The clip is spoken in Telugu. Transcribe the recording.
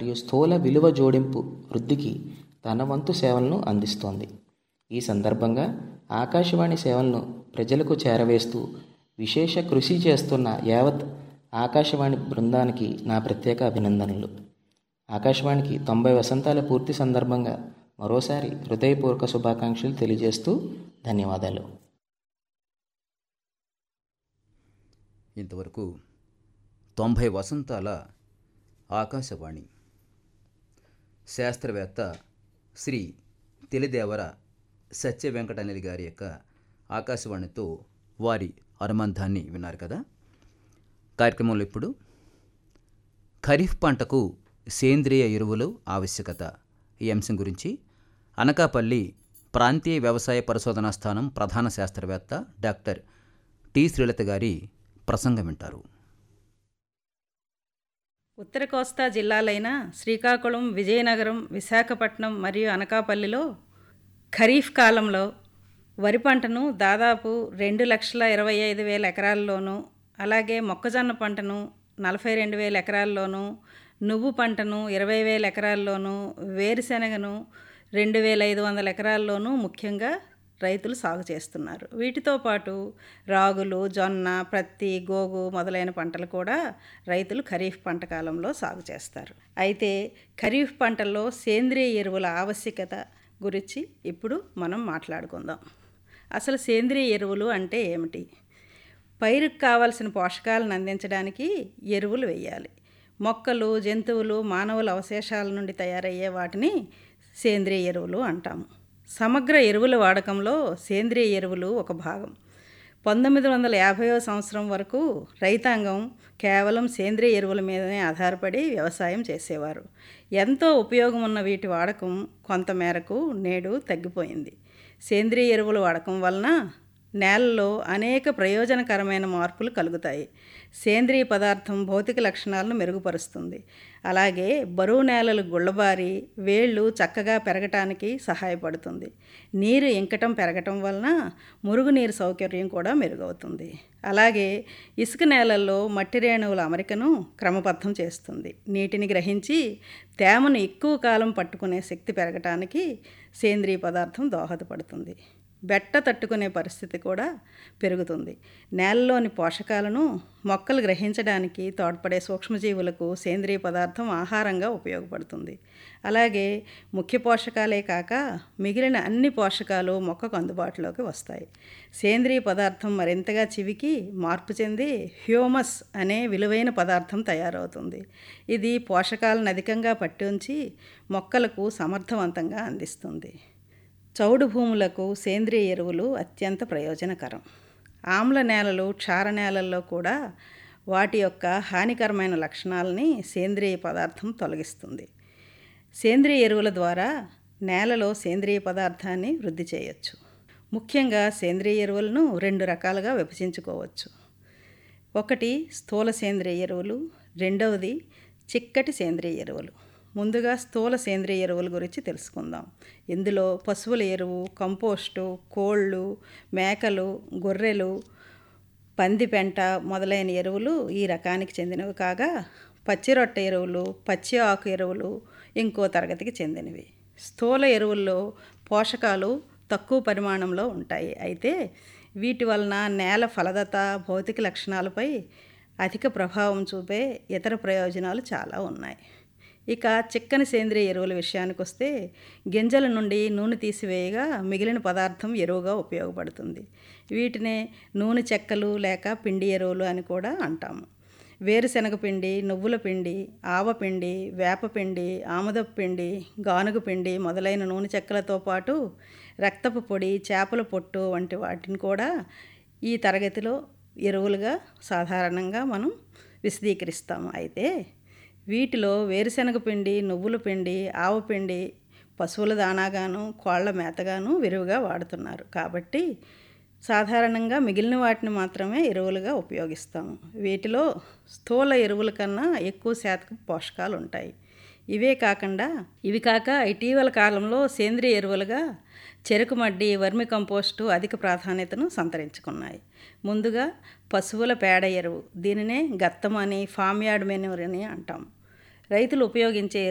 మరియు స్థూల విలువ జోడింపు వృద్ధికి తన వంతు సేవలను అందిస్తోంది ఈ సందర్భంగా ఆకాశవాణి సేవలను ప్రజలకు చేరవేస్తూ విశేష కృషి చేస్తున్న యావత్ ఆకాశవాణి బృందానికి నా ప్రత్యేక అభినందనలు ఆకాశవాణికి తొంభై వసంతాల పూర్తి సందర్భంగా మరోసారి హృదయపూర్వక శుభాకాంక్షలు తెలియజేస్తూ ధన్యవాదాలు ఇంతవరకు తొంభై వసంతాల ఆకాశవాణి శాస్త్రవేత్త శ్రీ తెలిదేవర సత్య వెంకటనిల్ గారి యొక్క ఆకాశవాణితో వారి అనుబంధాన్ని విన్నారు కదా కార్యక్రమంలో ఇప్పుడు ఖరీఫ్ పంటకు సేంద్రియ ఎరువులు ఆవశ్యకత ఈ అంశం గురించి అనకాపల్లి ప్రాంతీయ వ్యవసాయ పరిశోధనా స్థానం ప్రధాన శాస్త్రవేత్త డాక్టర్ టి శ్రీలత గారి ప్రసంగం వింటారు ఉత్తర కోస్తా జిల్లాలైన శ్రీకాకుళం విజయనగరం విశాఖపట్నం మరియు అనకాపల్లిలో ఖరీఫ్ కాలంలో వరి పంటను దాదాపు రెండు లక్షల ఇరవై ఐదు వేల ఎకరాల్లోనూ అలాగే మొక్కజొన్న పంటను నలభై రెండు వేల ఎకరాల్లోనూ నువ్వు పంటను ఇరవై వేల ఎకరాల్లోనూ వేరుశెనగను రెండు వేల ఐదు వందల ఎకరాల్లోనూ ముఖ్యంగా రైతులు సాగు చేస్తున్నారు వీటితో పాటు రాగులు జొన్న ప్రత్తి గోగు మొదలైన పంటలు కూడా రైతులు ఖరీఫ్ పంట కాలంలో సాగు చేస్తారు అయితే ఖరీఫ్ పంటల్లో సేంద్రియ ఎరువుల ఆవశ్యకత గురించి ఇప్పుడు మనం మాట్లాడుకుందాం అసలు సేంద్రియ ఎరువులు అంటే ఏమిటి పైరుకు కావలసిన పోషకాలను అందించడానికి ఎరువులు వేయాలి మొక్కలు జంతువులు మానవుల అవశేషాల నుండి తయారయ్యే వాటిని సేంద్రియ ఎరువులు అంటాము సమగ్ర ఎరువుల వాడకంలో సేంద్రియ ఎరువులు ఒక భాగం పంతొమ్మిది వందల యాభైవ సంవత్సరం వరకు రైతాంగం కేవలం సేంద్రియ ఎరువుల మీదనే ఆధారపడి వ్యవసాయం చేసేవారు ఎంతో ఉపయోగం ఉన్న వీటి వాడకం కొంతమేరకు నేడు తగ్గిపోయింది సేంద్రియ ఎరువుల వాడకం వలన నేలలో అనేక ప్రయోజనకరమైన మార్పులు కలుగుతాయి సేంద్రియ పదార్థం భౌతిక లక్షణాలను మెరుగుపరుస్తుంది అలాగే బరువు నేలలు గుళ్ళబారి వేళ్ళు చక్కగా పెరగటానికి సహాయపడుతుంది నీరు ఇంకటం పెరగటం వలన మురుగునీరు సౌకర్యం కూడా మెరుగవుతుంది అలాగే ఇసుక నేలల్లో మట్టి రేణువుల అమరికను క్రమబద్ధం చేస్తుంది నీటిని గ్రహించి తేమను ఎక్కువ కాలం పట్టుకునే శక్తి పెరగటానికి సేంద్రియ పదార్థం దోహదపడుతుంది బెట్ట తట్టుకునే పరిస్థితి కూడా పెరుగుతుంది నేలలోని పోషకాలను మొక్కలు గ్రహించడానికి తోడ్పడే సూక్ష్మజీవులకు సేంద్రియ పదార్థం ఆహారంగా ఉపయోగపడుతుంది అలాగే ముఖ్య పోషకాలే కాక మిగిలిన అన్ని పోషకాలు మొక్కకు అందుబాటులోకి వస్తాయి సేంద్రియ పదార్థం మరింతగా చివికి మార్పు చెంది హ్యూమస్ అనే విలువైన పదార్థం తయారవుతుంది ఇది పోషకాలను అధికంగా పట్టి ఉంచి మొక్కలకు సమర్థవంతంగా అందిస్తుంది చౌడు భూములకు సేంద్రియ ఎరువులు అత్యంత ప్రయోజనకరం ఆమ్ల నేలలు క్షార నేలల్లో కూడా వాటి యొక్క హానికరమైన లక్షణాలని సేంద్రియ పదార్థం తొలగిస్తుంది సేంద్రియ ఎరువుల ద్వారా నేలలో సేంద్రియ పదార్థాన్ని వృద్ధి చేయొచ్చు ముఖ్యంగా సేంద్రియ ఎరువులను రెండు రకాలుగా విభజించుకోవచ్చు ఒకటి స్థూల సేంద్రియ ఎరువులు రెండవది చిక్కటి సేంద్రియ ఎరువులు ముందుగా స్థూల సేంద్రియ ఎరువుల గురించి తెలుసుకుందాం ఇందులో పశువుల ఎరువు కంపోస్టు కోళ్ళు మేకలు గొర్రెలు పంది పెంట మొదలైన ఎరువులు ఈ రకానికి చెందినవి కాగా పచ్చి రొట్టె ఎరువులు పచ్చి ఆకు ఎరువులు ఇంకో తరగతికి చెందినవి స్థూల ఎరువుల్లో పోషకాలు తక్కువ పరిమాణంలో ఉంటాయి అయితే వీటి వలన నేల ఫలదత భౌతిక లక్షణాలపై అధిక ప్రభావం చూపే ఇతర ప్రయోజనాలు చాలా ఉన్నాయి ఇక చిక్కని సేంద్రియ ఎరువుల విషయానికి వస్తే గింజల నుండి నూనె తీసివేయగా మిగిలిన పదార్థం ఎరువుగా ఉపయోగపడుతుంది వీటినే నూనె చెక్కలు లేక పిండి ఎరువులు అని కూడా అంటాము వేరుశనగ పిండి నువ్వుల పిండి ఆవపిండి వేపపిండి ఆముదపు పిండి గానుగ పిండి మొదలైన నూనె చెక్కలతో పాటు రక్తపు పొడి చేపల పొట్టు వంటి వాటిని కూడా ఈ తరగతిలో ఎరువులుగా సాధారణంగా మనం విశదీకరిస్తాము అయితే వీటిలో వేరుశనగ పిండి నువ్వుల పిండి ఆవపిండి పశువుల దానాగాను కోళ్ల మేతగాను విరివిగా వాడుతున్నారు కాబట్టి సాధారణంగా మిగిలిన వాటిని మాత్రమే ఎరువులుగా ఉపయోగిస్తాము వీటిలో స్థూల ఎరువుల కన్నా ఎక్కువ శాతం పోషకాలు ఉంటాయి ఇవే కాకుండా ఇవి కాక ఇటీవల కాలంలో సేంద్రియ ఎరువులుగా చెరుకు మడ్డి వర్మి కంపోస్టు అధిక ప్రాధాన్యతను సంతరించుకున్నాయి ముందుగా పశువుల పేడ ఎరువు దీనినే గత్తం అని ఫామ్ యార్డ్ మెన్యూర్ అని అంటాం రైతులు ఉపయోగించే